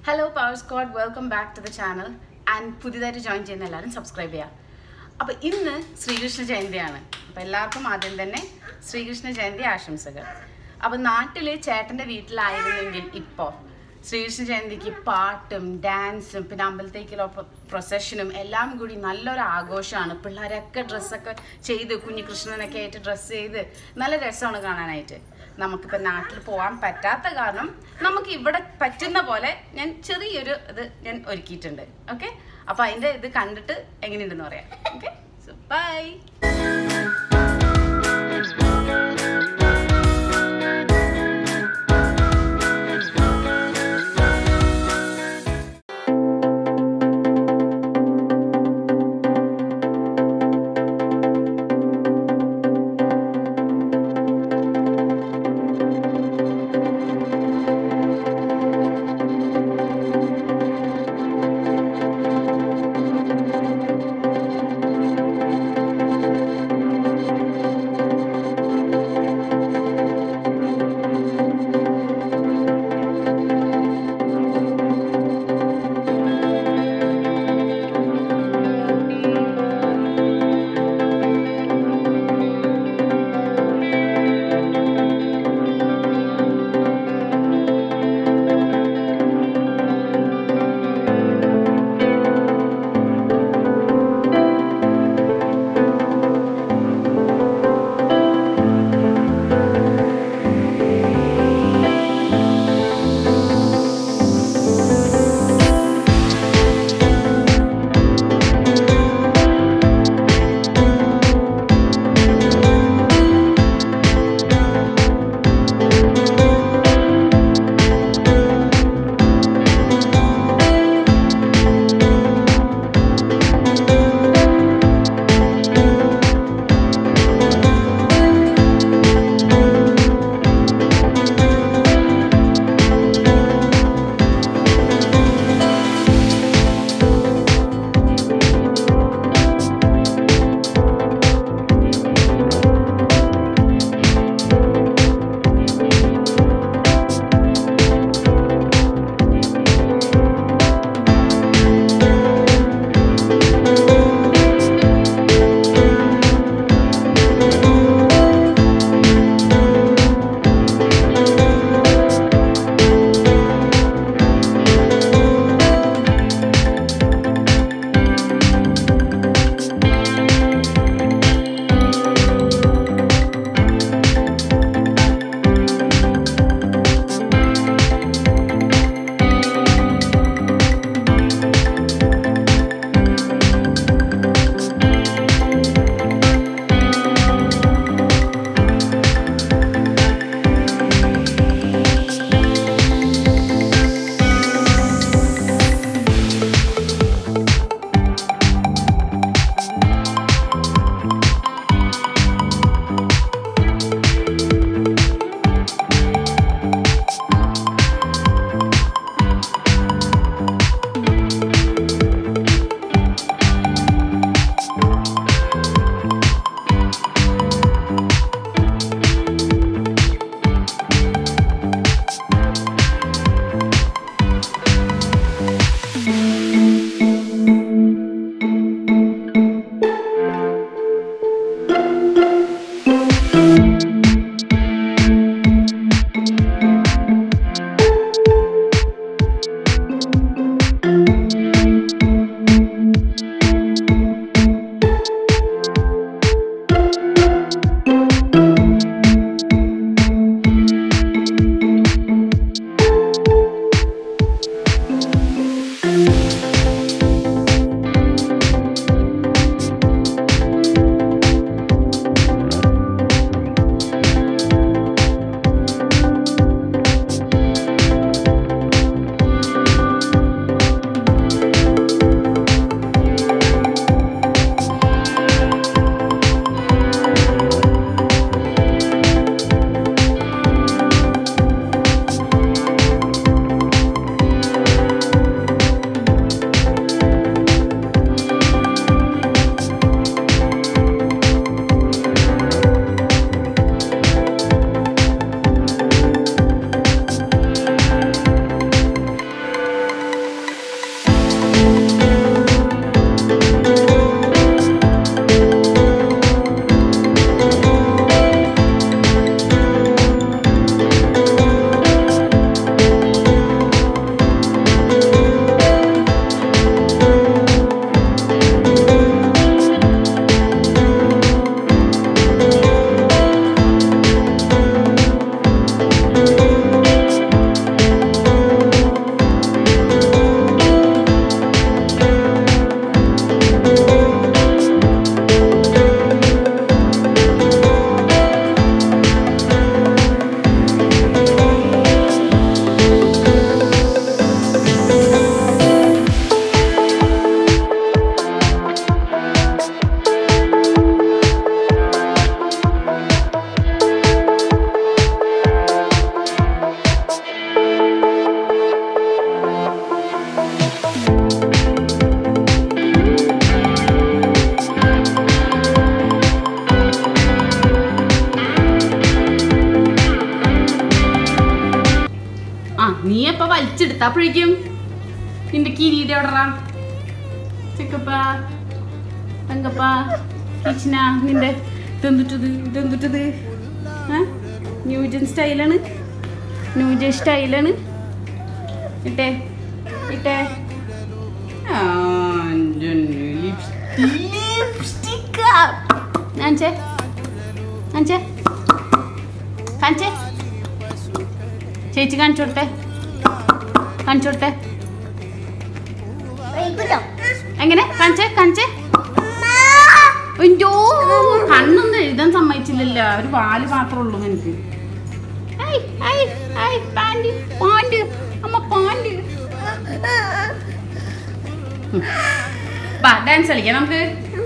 Hello power squad welcome back to the channel and പുതിയതായിട്ട് join ചെയ്യുന്ന എല്ലാവരും subscribe ചെയ്യുക അപ്പോൾ ഇന്ന് ശ്രീകൃഷ്ണ ജയന്തിയാണ് അപ്പോൾ എല്ലാവർക്കും ആദ്യം തന്നെ ശ്രീകൃഷ്ണ ജയന്തി ആശംസകൾ അപ്പോൾ നാട്ടിൽ ചേട്ടൻ്റെ വീട്ടിലായിരുന്നെങ്കിൽ ഇപ്പോൾ ശ്രീകൃഷ്ണ ജയന്തിക്ക് പാട്ടും ഡാൻസും പിന്നെ അമ്പലത്തേക്കുള്ള പ്രൊസഷനും എല്ലാം കൂടി നല്ലൊരു ആഘോഷമാണ് പിള്ളേരൊക്കെ ഡ്രസ്സൊക്കെ ചെയ്ത് കുഞ്ഞു കൃഷ്ണനൊക്കെ ആയിട്ട് ഡ്രസ്സ് ചെയ്ത് നല്ല രസമാണ് കാണാനായിട്ട് നമുക്കിപ്പോൾ നാട്ടിൽ പോകാൻ പറ്റാത്ത കാരണം നമുക്ക് ഇവിടെ പറ്റുന്ന പോലെ ഞാൻ ചെറിയൊരു ഇത് ഞാൻ ഒരുക്കിയിട്ടുണ്ട് ഓക്കെ അപ്പോൾ അതിൻ്റെ ഇത് കണ്ടിട്ട് എങ്ങനെയുണ്ടെന്ന് പറയാം ഓക്കെ സോ ബൈ ആ നീ എപ്പ വലിച്ചെടുത്തപ്പോഴേക്കും നിന്റെ കിരീടം എവിടെറാ ചെക്കപ്പ തങ്കപ്പ കിച്ചന നിന്റെ ഇതെന്തിട്ടത് ഇതെന്തിട്ടത് ന്യൂജൻ സ്റ്റൈലാണ് ന്യൂജൻ സ്റ്റൈലാണ് ഇട്ടേ ഇട്ടേ ലിപ്സ്റ്റിക് കാണിച്ചേ കാണിച്ചേ കാണിച്ചേ ചേച്ചി കാണിച്ചു കൊടുത്തേ കാണിച്ചു കൊടുത്തേ എങ്ങനെ കാണിച്ചേ കാണിച്ചേ അയ്യോ കണ്ണൊന്നും എഴുതാൻ സമ്മതിച്ചില്ലല്ലോ ഒരു വാല് മാത്രമേ ഉള്ളൂ എനിക്ക് I, I, I, pant, pant, അമ്മ പാന്റ്. വാ ഡാൻസ് കളിക്കാം നമുക്ക്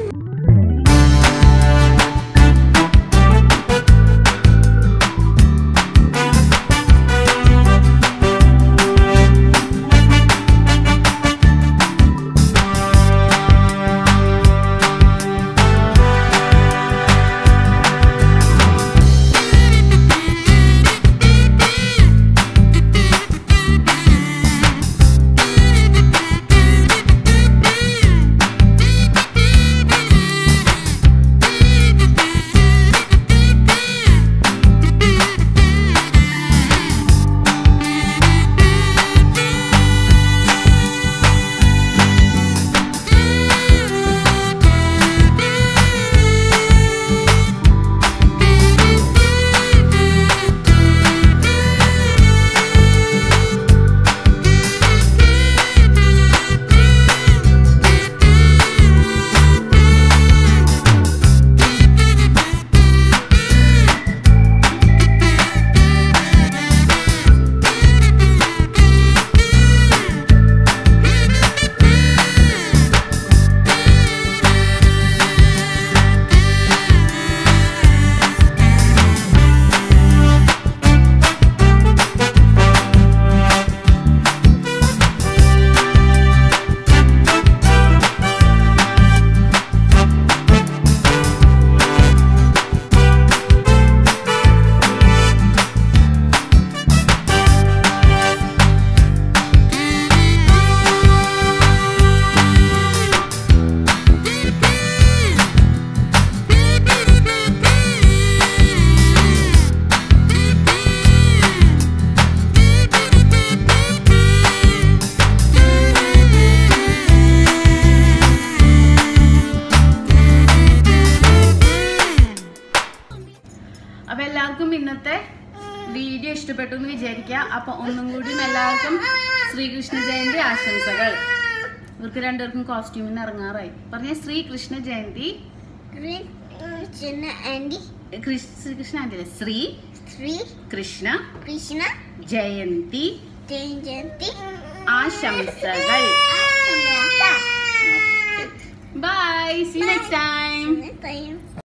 അപ്പൊ എല്ലാവർക്കും ഇന്നത്തെ വീഡിയോ ഇഷ്ടപ്പെട്ടു എന്ന് വിചാരിക്കുക അപ്പൊ ഒന്നും കൂടി എല്ലാവർക്കും ശ്രീകൃഷ്ണ ജയന്തി ആശംസകൾ ഇവർക്ക് രണ്ടുപേർക്കും കോസ്റ്റ്യൂമിന് ഇറങ്ങാറായി പറഞ്ഞ ശ്രീകൃഷ്ണ ജയന്തി ആൻഡി കൃഷ്- ശ്രീകൃഷ്ണ ആന്റി ശ്രീ ശ്രീ കൃഷ്ണ കൃഷ്ണ ജയന്തി ജയന്തി ആശംസകൾ bye see next time time